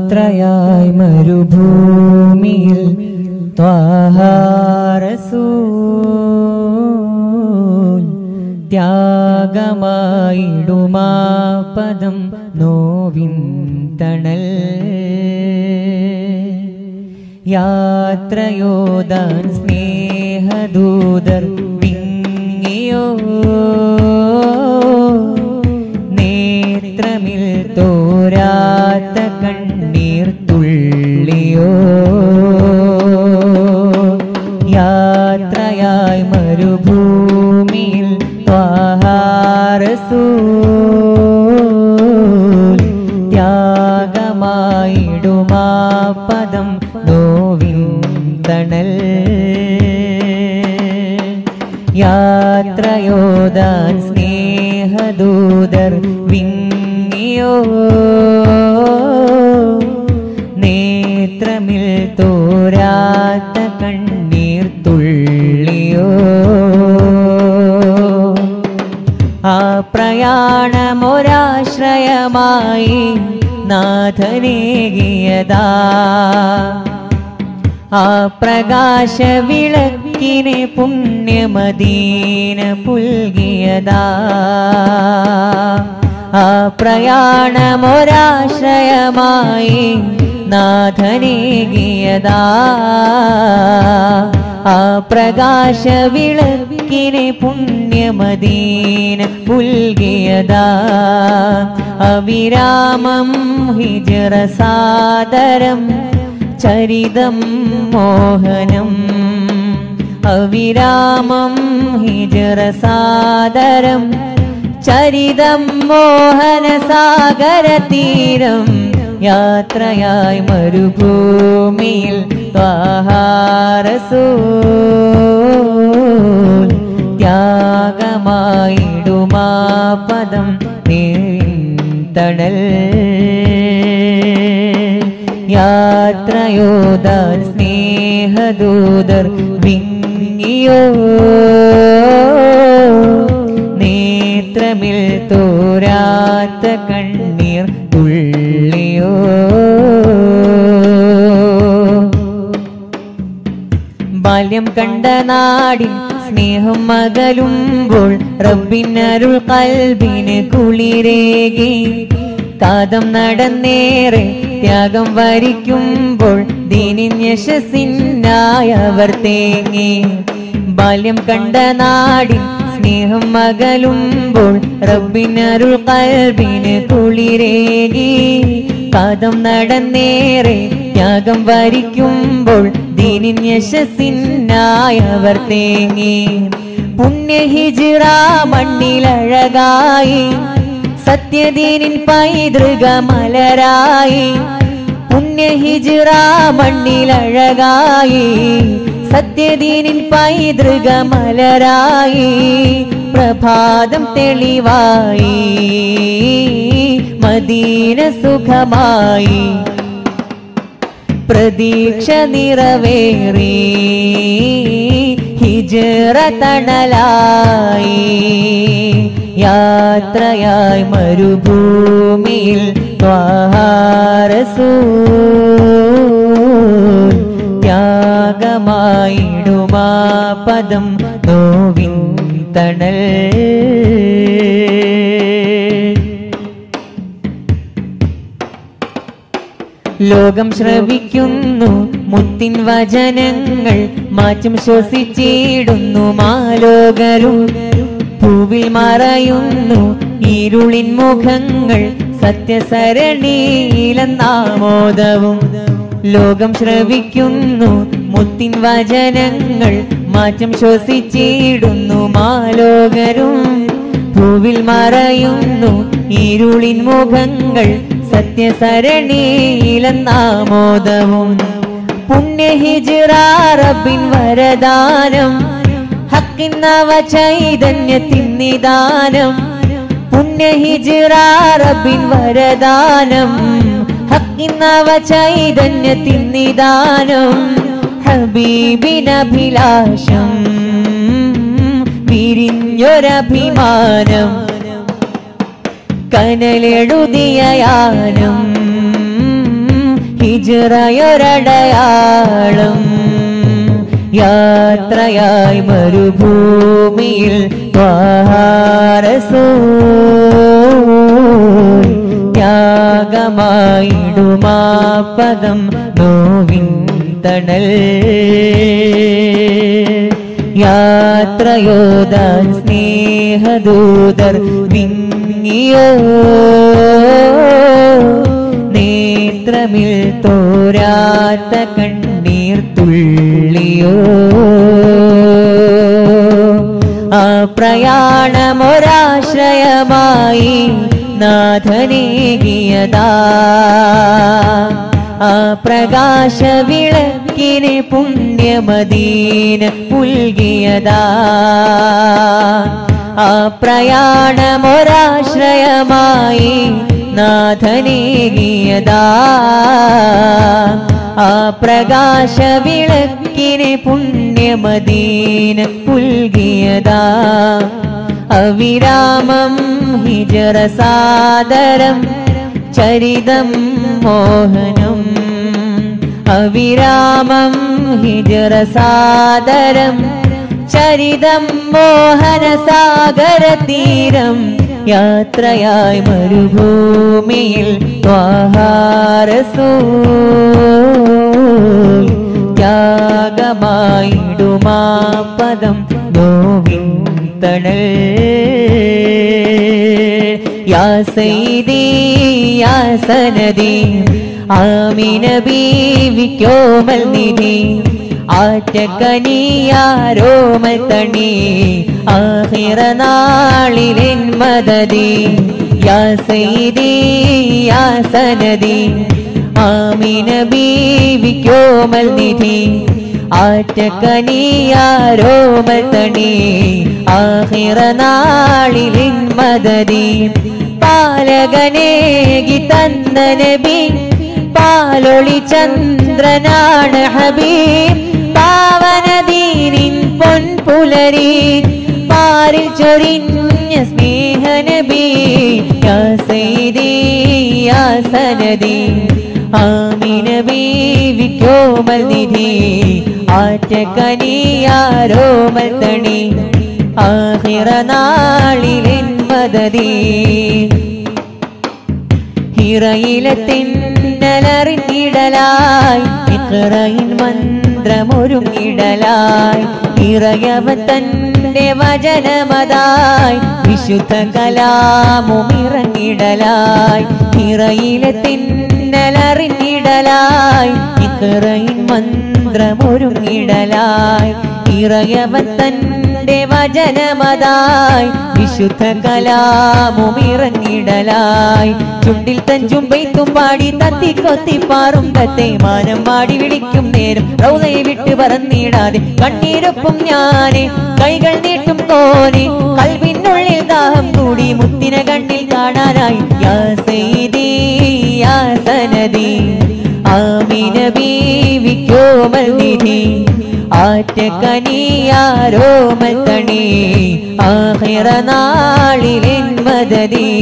യാത്രയായി മരുഭൂമിയിൽ ത്വാഹാരസൂൽ ത്യാഗമായിടുമാ പദം നോവിൻ തണൽ യാത്രയോദാൻ സ്നേഹദൂതർ വിങ്ങിയോ നേത്രമിൽ തോരാത്ത കണ്ണീർ തുള്ളിയോ യാത്രയായി മരുഭൂമിയിൽ ത്വാഹാരസൂൽ ത്യാഗമായിടുമാ പദം നോവിൻ തണൽ യാത്രയോദാൻ സ്നേഹദൂതർ വിങ്ങിയോ നേത്രമിൽ തോരാത്ത കണ്ണീർ തുള്ളിയോ ആ പ്രയാണമൊരാശ്രയമായി നാഥനേകിയതാ ആ പ്രകാശ വിളക്കിനെ പുണ്യമദീന പുൽകിയതാ ആ പ്രയാണമൊരാശ്രയമായി നാഥനേകിയതാ ആ പ്രകാശ വിളക്കിനെ പുണ്യമദീന പുൽകിയതാ അവിരാമം ഹിജറ സാദരം ചരിതം മോഹനം അവിരാമം ഹിജറ സാദരം ചരിതം മോഹന സാഗര തീരം യാത്രയായി മരുഭൂമിയിൽ ത്വാഹാരസൂൽ ത്യാഗമായിടുമാ പദം തണൽ യാത്രയോദാൻ സ്നേഹദൂതർ വിങ്ങിയോ നേത്രമിൽ തോരാത്ത കണ്ണീർ തുള്ളിയോ ബാല്യം കണ്ട നാടിൻ സ്നേഹം മകലുമ്പോൾ റബ്ബിനരുൾ കൽബിന് കുളിരേകി കാതം നടന്നേറെ ത്യാഗം വരിക്കുമ്പോൾ ദീനിൻ യശസ്സിനായി അവർ തേങ്ങി ബാല്യം കണ്ട നാടിൻ സ്നേഹം മകലുമ്പോൾ റബ്ബിനരുൾ കൽബിന് കുളിരേകി കാതം നടന്നേറെ ത്യാഗം വരിക്കുമ്പോൾ ദീനിൻ യശസ്സിനായി അവർ തേങ്ങി പുണ്യ ഹിജിറ മണ്ണിലഴകായി സത്യദീനിൻ പൈതൃക മലരായി പുണ്യ ഹിജിറ മണ്ണിലഴകായി സത്യദീനിൻ പൈതൃക മലരായി പ്രഭാതം തെളിവായി മദീന സുഖമായി പ്രതീക്ഷ നിറവേറി ഹിജറ തണലായി യാത്രയായി മരുഭൂമിയിൽ ത്വാഹാരസൂൽ ത്യാഗമായിടുമാ പദം നോവിൻ തണൽ ലോകം ശ്രവിക്കുന്നു മുത്തിൻ വചനങ്ങൾ മാറ്റം ശ്വസിച്ചിടുന്നു മാലോകരും പൂവിൽ മറയുന്നു ഇരുളിൻ മുഖങ്ങൾ സത്യസരണീലെന്നാമോദവും ലോകം ശ്രവിക്കുന്നു മുത്തിൻ വചനങ്ങൾ മാറ്റം ശ്വസിച്ചിടുന്നു മാലോകരും പൂവിൽ മറയുന്നു ഇരുളിൻ മുഖങ്ങൾ സത്യസരണീലെന്നാമോദവും പുണ്യ ഹിജിറ റബ്ബിൻ വരദാനം ഹക്കിൻ നവ ചൈതന്യത്തിൻ നിദാനം പുണ്യ ഹിജിറ റബ്ബിൻ വരദാനം ഹക്കിൻ നവ ചൈതന്യത്തിൻ നിദാനം ഹബീബിനഭിലാഷം വിരിഞ്ഞൊരഭിമാനം കനലെഴുതിയ യാനം ഹിജറയൊരടയാളം യാത്രയായി മരുഭൂമിയിൽ ത്വാഹാരസൂ ത്യാഗമായിടുമാ പദം നോവിൻ തണൽ യാത്രയോദാൻ സ്നേഹദൂതർ വിങ്ങിയോ നേത്രമിൽ തോരാത്ത കണ്ണീർ തുള്ളിയോ ആ പ്രയാണമൊരാശ്രയമായി നാഥനേകിയതാ ആ പ്രകാശ വിളക്കിന് പുണ്യമദീന പുൽകിയതാ ആ പ്രയാണമൊരാശ്രയമായി നാഥനേകിയതാ ആ പ്രകാശ വിളക്കിന് പുണ്യമദീന പുൽകിയതാ അവിരാമം ഹിജറ സാദരം ചരിതം മോഹനം അവിരാമം ഹിജറ സാദരം ചരിതം മോഹന സാഗര തീരം യാത്രയായി മരുഭൂമിയിൽ ത്വാഹാരസൂ ത്യാഗമായിടുമാ പദം നോവിൻ തണൽ യാ സൈദി യാ സനദി ആമിന ബീവിക്കോമൽ നിധി ആറ്റക്കനിയാരോമൽ തണി ആഹിറ നാളിലെൻ മദതി യാ സൈദി യാ സനദി ആമിന ബീവിക്കോമൽ നിധി ആറ്റക്കനിയാരോമൽ തണി ആഹിറ നാളിലിൻ മദതി പാലകനേകി തന്ന നബി പാലൊളി ചന്ദ്രനാണ് ഹബീബ് പാവനദീനിൻ പൊൻപുലരി പാരിൽ ചൊരിഞ്ഞ സ്നേഹനബി യാ സൈദി യാ സനദി ആമിന ബീവിക്കോമൽ നിധി ആറ്റക്കനിയാരോമൽ തണി ആഹിറ നാളിലെൻ മദതി ഹിറയിലെ തിന്നലറിഞ്ഞിടലായി ഇഖറയിൻ മന്ത്രമൊരുങ്ങിടലായി ഇറയവൻ തന്റെ വചനമതായി വിശുദ്ധ കലാമുമിറങ്ങിടലായി ഹിറയിലെ തിന്നലറിഞ്ഞിടലായി ഇഖറയിൻ മന്ത്രമൊരുങ്ങിടലായി ഇറയവൻ തന്റെ വചനമതായി വിശുദ്ധ കലാമുമിറങ്ങിടലായി ചുണ്ടിൽ തഞ്ചും പെയ്ത്തും പാടി തത്തി കൊത്തി പാറും തത്തെ മാനം പാടി വിളിക്കും നേരം റൗലയെ വിട്ട് പറന്നിടാതെ കണ്ണീരൊപ്പം ഞാന് കൈകൾ നീട്ടും കോനെ കൽവിനുള്ളിൽ ദാഹം കൂടി മുത്തിന കണ്ണിൽ കാണാനായി യാ സൈദി യാ സനദി ആമിന ബീവിക്കോമൽ നിധി ആറ്റക്കനിയാരോമൽ തണി ആഹിറ നാളിലെൻ മദതി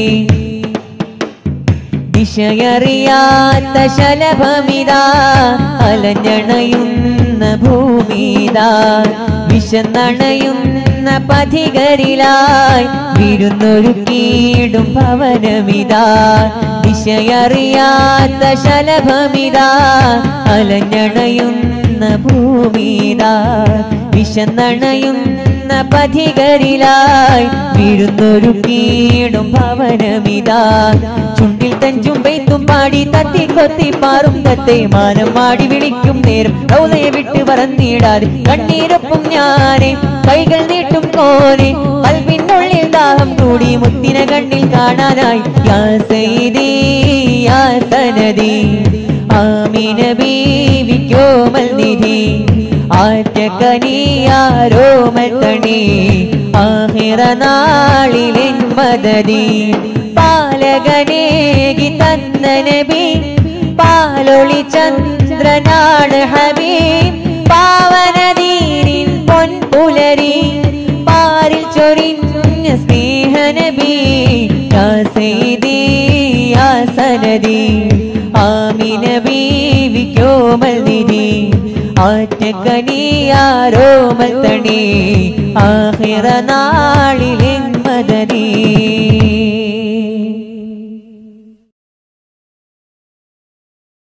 ദിശയറിയാത്ത ശലഭമിതാ അലഞ്ഞണയുന്ന ഭൂമിതാ വിശന്നണയുന്ന പഥികരിലായി വിരുന്നൊരുക്കീടും ഭവനമിതാ ദിശയറിയാത്ത ശലഭമിതാ അലഞ്ഞണയുന്ന ഭൂമിതാ വിശന്നണയുന്ന പഥികരിലായി വിരുന്നൊരുക്കീടും ഭവനമിതാ ചുണ്ടിൽ തഞ്ചും പെയ്ത്തും പാടി തത്തി കൊത്തി പാറും തത്തെ മാനം മാടി വിളിക്കും നേരം റൗലയെ വിട്ട് പറന്നിടാതെ കണ്ണീരൊപ്പം ഞാനെ കൈകൾ നീട്ടും കോനെ കൽവിനുള്ളിൽ ദാഹം കൂടി മുത്തിന കണ്ണിൽ കാണാനായി യാ സൈദി യാ സനദി ആമിന ബീവിക്കോമൽ നിധി ആറ്റക്കനിയാരോമൽ തണി ആഹിറ നാളിലെൻ മദതി പാലകനേകി തന്ന നബി പാലൊളി ചന്ദ്രനാണ് ഹബീബ് പാവനദീനിൻ പൊൻപുലരി പാരിൽ ചൊരിഞ്ഞ സ്നേഹനബി യാ സൈദി യാ സനദി ആമി ആമിന ബീവിക്കോമൽ നിധി ആറ്റക്കനിയാരോമൽ തണി ആഹിറ നാളിലെൻ മദനി